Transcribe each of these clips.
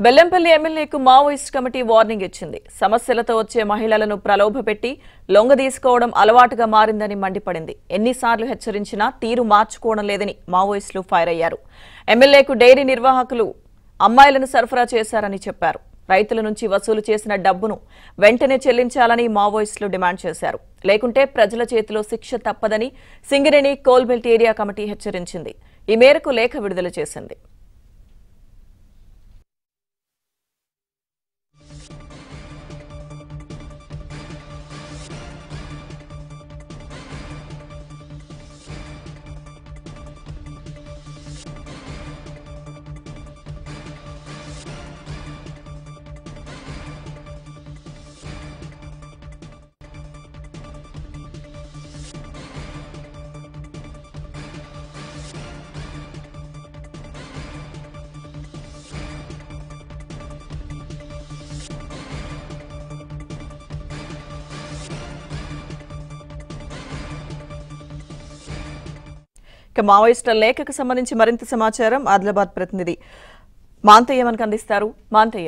బెల్లంపల్లి ఎమ్మెల్యేకు Maoist committee warning ఇచ్చింది సమస్యలతో వచ్చే మహిళలను ప్రలోభపెట్టి లొంగ తీసుకోవడం అలవాటుగా మారిందని మండిపడింది ఎన్నిసార్లు హెచ్చరించినా తీరు మార్చుకోవడం లేదని మావోయిస్టులు ఫైర్ అయ్యారు ఎమ్మెల్యేకు డైరీ నిర్వాహకులు అమ్మాయిలను సరఫరా చేశారని చెప్పారు రైతుల నుంచి వసూలు చేసిన డబ్బును వెంటనే చెల్లించాలని మావోయిస్టులు డిమాండ్ చేశారు లేకుంటే ప్రజల చేతిలో శిక్ష తప్పదని సింగరేణి కోల్బెల్ట్ ఏరియా కమిటీ హెచ్చరించింది ఈ మేరకు లేఖ విడుదల చేసింది ఇక మావోయిస్టుల లేఖకు సంబంధించి మరింత సమాచారం ఆదిలాబాద్ ప్రతినిధి మాంతయ్య మనకు అందిస్తారు మాంతయ్య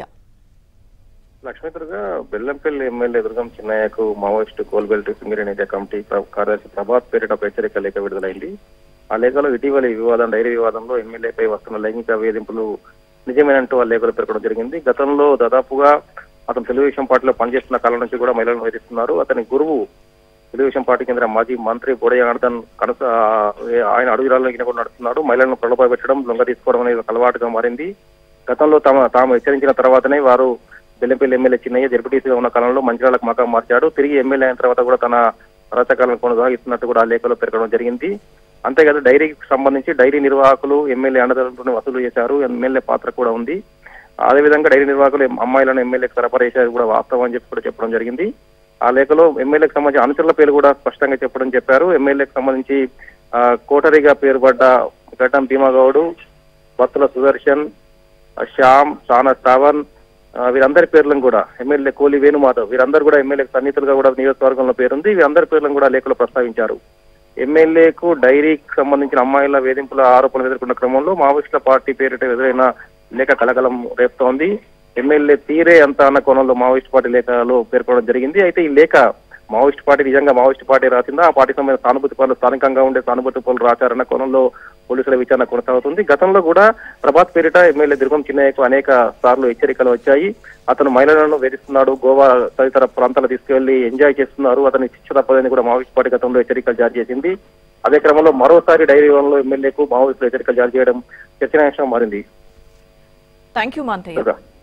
లక్ష్మీదుర్గ బెల్లంపల్లి ఎమ్మెల్యే దుర్గం చిన్నయ్యకు Maoist coal belt Singareni area committee ప్ర- కార్యదర్శి ప్రభాత్ పేరిట ఒక హెచ్చరిక లేఖ విడుదలైంది ఆ లేఖలో ఇటీవల ఈ వివాదం డైరీ వివాదంలో ఎమ్మెల్యేపై వస్తున్న లైంగిక వేధింపులు నిజమేనంటూ ఆ లేఖలో పేర్కొనడం జరిగింది గతంలో దాదాపుగా అతను తెలుగుదేశం పార్టీలో పనిచేస్తున్న కాలం నుంచి కూడా మహిళలను వేధిస్తున్నారు అతని గురువు తెలుగుదేశం పార్టీ కేంద్ర మాజీ మంత్రి బోడయ్య జనార్దన్ కనస ఆయన అడుగురాల్లో కూడా నడుస్తున్నాడు మహిళలను ప్రలోభ పెట్టడం లొంగ తీసుకోవడం అనేది ఒక అలవాటుగా మారింది గతంలో తమ తాము హెచ్చరించిన తర్వాతనే వారు బెల్లంపల్లి ఎమ్మెల్యే చిన్నయ్య జడ్పీటీసీగా ఉన్న కాలంలో మంచిర్యాలకు మకం మార్చాడు తిరిగి ఎమ్మెల్యే అయిన తర్వాత కూడా తన అరాచకాలను కొనసాగిస్తున్నట్టు కూడా ఆ లేఖలో పేర్కొనడం జరిగింది అంతేకాదు డైరీకి సంబంధించి డైరీ నిర్వాహకులు ఎమ్మెల్యే అండదండలను వసూలు చేశారు ఎమ్మెల్యే పాత్ర కూడా ఉంది అదేవిధంగా డైరీ నిర్వాహకులు అమ్మాయిలను ఎమ్మెల్యేకి సరఫరా చేసేది కూడా వాస్తవం అని చెప్పి కూడా చెప్పడం జరిగింది ఆ లేఖలో ఎమ్మెల్యేకి సంబంధించి అనుచరుల పేరు కూడా స్పష్టంగా చెప్పడం చెప్పారు ఎమ్మెల్యేకి సంబంధించి ఆ, కోటరిగా పేరుపడ్డ గడ్డం భీమగౌడు బత్తుల సుదర్శన్ ఆ, శ్యామ్ సానా శ్రావణ్ ఆ, వీరందరి పేర్లను కూడా ఎమ్మెల్యే కోలి వేణుమాధవ్ వీరందరూ కూడా ఎమ్మెల్యే సన్నిహితులుగా కూడా నియోజకవర్గంలో పేరుంది వీరందరి పేర్లను కూడా లేఖలో ప్రస్తావించారు ఎమ్మెల్యేకు డైరీకి సంబంధించిన అమ్మాయిల వేధింపుల ఆరోపణలు ఎదుర్కొన్న క్రమంలో మావోయిస్టుల పార్టీ పేరిట ఎదురైన లేఖ కలకలం రేపుతోంది ఎమ్మెల్యే తీరే అంత అన్న కోణంలో మావోయిస్ట్ పార్టీ లేఖలో పేర్కొనడం జరిగింది అయితే ఈ లేఖ మావోయిస్ట్ పార్టీ నిజంగా మావోయిస్ట్ పార్టీ రాసిందా ఆ పార్టీ సంబంధించిన సానుభూతి పనులు స్థానికంగా ఉండే సానుభూతి పనులు రాశారన్న కోణంలో పోలీసుల విచారణ కొనసాగుతుంది గతంలో కూడా ప్రభాత్ పేరిట ఎమ్మెల్యే దుర్గం చిన్నయ్యకు అనేక సార్లు హెచ్చరికలు వచ్చాయి అతను మహిళలను వేధిస్తున్నాడు గోవా తదితర ప్రాంతాలు తీసుకెళ్లి ఎంజాయ్ చేస్తున్నారు అతని శిక్ష తప్పదని కూడా మావోయిస్ట్ పార్టీ గతంలో హెచ్చరికలు జారీ చేసింది అదే క్రమంలో మరోసారి డైరీ వన్లో ఎమ్మెల్యేకు మావోయిస్టులు హెచ్చరికలు జారీ చేయడం చర్చనీయాంశం మారింది థ్యాంక్ యూ మాంతయ్య దుర్గా